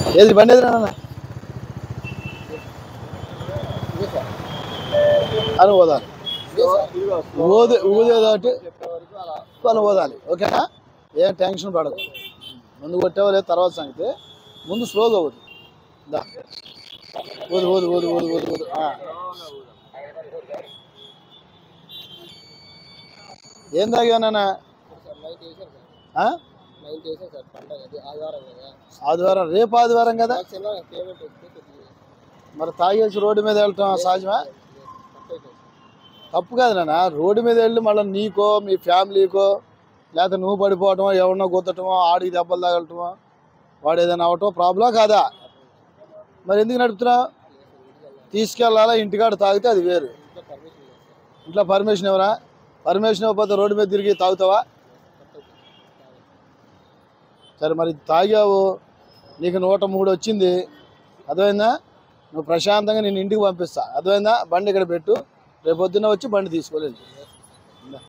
ఏది బండి ఏది నాన్న అని పోదాలి ఊది ఊది కాబట్టి పని పోదాలి ఓకేనా ఏం టెన్షన్ పడదు ముందు కొట్టావో లేదు తర్వాత సంగతి ముందు స్లోగా ఊదు దా ఊదు ఊదు ఊదు ఊదు ఊదు ఊదు ఆ. ఏం తాగానా ఆదివారం రేపు ఆదివారం కదా మరి తాగేసి రోడ్డు మీద వెళ్ళటం సహజమా తప్పు కాదు నాన్న రోడ్డు మీద వెళ్ళి మళ్ళీ నీకో మీ ఫ్యామిలీకో లేకపోతే నువ్వు పడిపోవటమో ఎవరినో గుద్దటమో ఆడికి దెబ్బలు తగలటమో వాడు ఏదైనా అవటం ప్రాబ్లం కాదా మరి ఎందుకు నడుపుతున్నావు తీసుకెళ్ళాలా ఇంటికాడ తాగితే అది వేరు ఇంట్లో పర్మిషన్ ఎవరా పర్మిషన్ ఇవ్వకపోతే రోడ్డు మీద తిరిగి తాగుతావా సరే మరి తాగావు నీకు నూట మూడు వచ్చింది అర్థమైందా నువ్వు ప్రశాంతంగా నేను ఇంటికి పంపిస్తా అర్థమైందా బండి ఇక్కడ పెట్టు రేపు పొద్దున్న వచ్చి బండి తీసుకోలేదు